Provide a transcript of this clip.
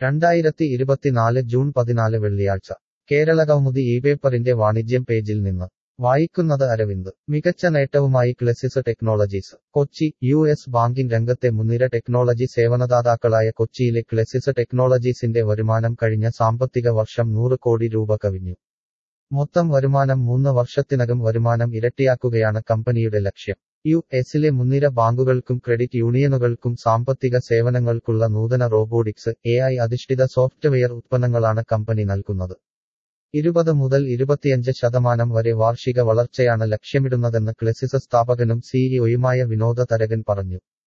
രണ്ടായിരത്തി ഇരുപത്തിനാല് ജൂൺ പതിനാല് വെള്ളിയാഴ്ച കേരളകൗമുദി ഈ പേപ്പറിന്റെ വാണിജ്യം പേജിൽ നിന്ന് വായിക്കുന്നത് അരവിന്ദ് മികച്ച നേട്ടവുമായി ക്ലെസിസ് technologies Kochi U S banking രംഗത്തെ മുൻനിര ടെക്നോളജി സേവനദാതാക്കളായ കൊച്ചിയിലെ ക്ലെസിസ് ടെക്നോളജീസിന്റെ വരുമാനം കഴിഞ്ഞ സാമ്പത്തിക വർഷം നൂറ് കോടി രൂപ കവിഞ്ഞു മൊത്തം വരുമാനം മൂന്ന് വർഷത്തിനകം വരുമാനം ഇരട്ടിയാക്കുകയാണ് കമ്പനിയുടെ ലക്ഷ്യം യു എസിലെ മുൻനിര ബാങ്കുകൾക്കും ക്രെഡിറ്റ് യൂണിയനുകൾക്കും സാമ്പത്തിക സേവനങ്ങൾക്കുള്ള നൂതന റോബോട്ടിക്സ് എ ഐ അധിഷ്ഠിത സോഫ്റ്റ്വെയർ ഉത്പന്നങ്ങളാണ് കമ്പനി നൽകുന്നത് ഇരുപത് മുതൽ ഇരുപത്തിയഞ്ച് ശതമാനം വരെ വാർഷിക വളർച്ചയാണ് ലക്ഷ്യമിടുന്നതെന്ന് ക്ലെസിസ് സ്ഥാപകനും സിഇഒയുമായ വിനോദ തരകൻ പറഞ്ഞു